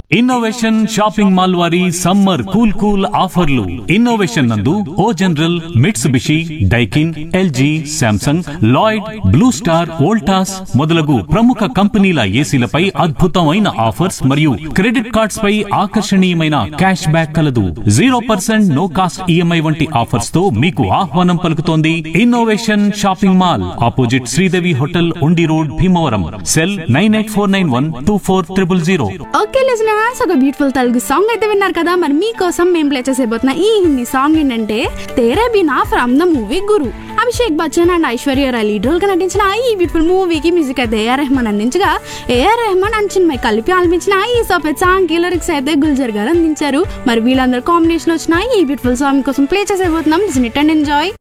innovation shopping mall వారి summer cool cool ఆఫర్లు innovation నందు O General Mitsubishi Daikin LG Samsung Lloyd Blue Star Voltas మొదలగు ప్రముఖ కంపెనీల ఏసీలపై అద్భుతమైన ఆఫర్స్ మరియు క్రెడిట్ కార్డ్స్ పై ఆకర్షణీయమైన క్యాష్ బ్యాక్ కలదు zero percent no cost EMI వంటి ఆఫర్స్ తో మీకు ఆహ్వానం పలుకుతోంది innovation shopping mall opposite Sridevi hotel Undi road Bhimavaram cell nine eight four nine one two four triple zero okay listeners ఒక బ్యూటిఫుల్ తెలుగు సాంగ్ అయితే విన్నారు కదా మరి మీకోసం మేము ప్లే చేసేపోతున్న ఈ హిందీ సాంగ్ ఏంటంటే Tere Bina from the movie Guru Abhishek Bachchan and Aishwarya Rai lead role గా నటించిన ఈ బ్యూటిఫుల్ మూవీకి మ్యూజిక్ అయితే ఏఆర్ రెహమాన్ అందించగా ఏఆర్ రెహమాన్ అండ్ చిన్మయ్ కలిపి ఆలపించిన ఈ సఫెద్ సాంగ్ కి లిరిక్స్ అయితే గుల్జర్ గారు అందించారు మరి వీళ్ళందరూ కాంబినేషన్ వచ్చిన ఈ బ్యూటిఫుల్ సాంగ్ కోసం ప్లే చేసేపోతున్నాం లిజన్ ఇట్ అండ్ ఎంజాయ్